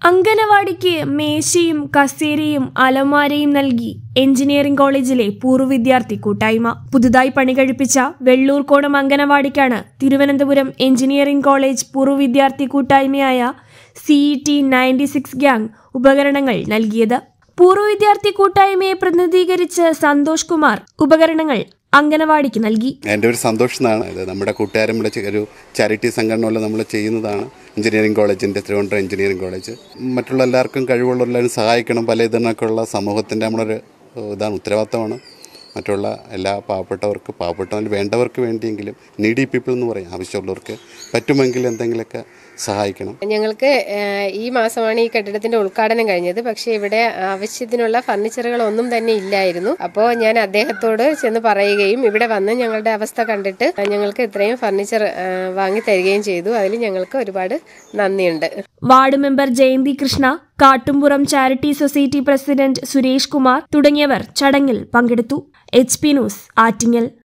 അങ്കനവാടിക്ക് മേശയും കസേരയും അലമാരയും നൽകി എഞ്ചിനീയറിംഗ് കോളേജിലെ പൂർവ്വ വിദ്യാർത്ഥി കൂട്ടായ്മ പുതുതായി പണി കഴിപ്പിച്ച വെള്ളൂർക്കോണം അങ്കനവാടിക്കാണ് തിരുവനന്തപുരം എഞ്ചിനീയറിംഗ് കോളേജ് പൂർവ്വ വിദ്യാർത്ഥി കൂട്ടായ്മയായ CE T ninety six gang ഉപകരണങ്ങൾ നൽകിയത് പൂർവ്വ വിദ്യാർത്ഥി കൂട്ടായ്മയെ പ്രതിനിധീകരിച്ച് സന്തോഷ് കുമാർ ഉപകരണങ്ങൾ അങ്കനവാടിക്ക് നൽകി എൻ്റെ ഒരു സന്തോഷം എന്നാണ് ഇത് നമ്മുടെ കൂട്ടുകാരും ഇവിടെ ചെ- ഒരു ചാരിറ്റി സംഘടന പോലെ നമ്മൾ ചെയ്യുന്നതാണ് എഞ്ചിനീയറിംഗ് കോളേജിൻ്റെ തിരുവനന്തപുരം എഞ്ചിനീയറിംഗ് കോളേജ് മറ്റുള്ള എല്ലാവർക്കും കഴിവുള്ള എല്ലാവരും സഹായിക്കണം പല ഇതിനൊക്കെ ഉള്ള സമൂഹത്തിൻ്റെ നമ്മളൊരു ഏഹ്, ഇതാണ് ഉത്തരവാദിത്തമാണ് മറ്റുള്ള എല്ലാ പാവപ്പെട്ടവർക്ക് പാവപ്പെട്ടവരിൽ വേണ്ടവർക്ക് വേണ്ടിയെങ്കിലും നീഡി പീപ്പിൾ എന്ന് പറയും ആവശ്യമുള്ളവർക്ക് പറ്റുമെങ്കിൽ എന്തെങ്കിലുമൊക്കെ സഹായിക്കണം ഞങ്ങൾക്ക് ഏഹ്, ഈ മാസമാണ് ഈ കെട്ടിടത്തിന്റെ ഉദ്ഘാടനം കഴിഞ്ഞത് പക്ഷേ ഇവിടെ ആവശ്യത്തിനുള്ള ഫർണിച്ചറുകൾ ഒന്നും തന്നെ ഇല്ലായിരുന്നു അപ്പോൾ ഞാൻ അദ്ദേഹത്തോട് ചെന്ന് പറയുകയും ഇവിടെ വന്ന് ഞങ്ങളുടെ അവസ്ഥ കണ്ടിട്ട് ഞങ്ങൾക്ക് ഇത്രയും ഫർണിച്ചർ ഏഹ്, വാങ്ങി തരികയും ചെയ്തു അതിൽ ഞങ്ങൾക്ക് ഒരുപാട് നന്ദിയുണ്ട് ward member Jayanthi Krishna Kattumpuram charity society president Suresh Kumar തുടങ്ങിയവർ ചടങ്ങിൽ പങ്കെടുത്തു എച്ച് പി ന്യൂസ് ആറ്റിങ്ങൽ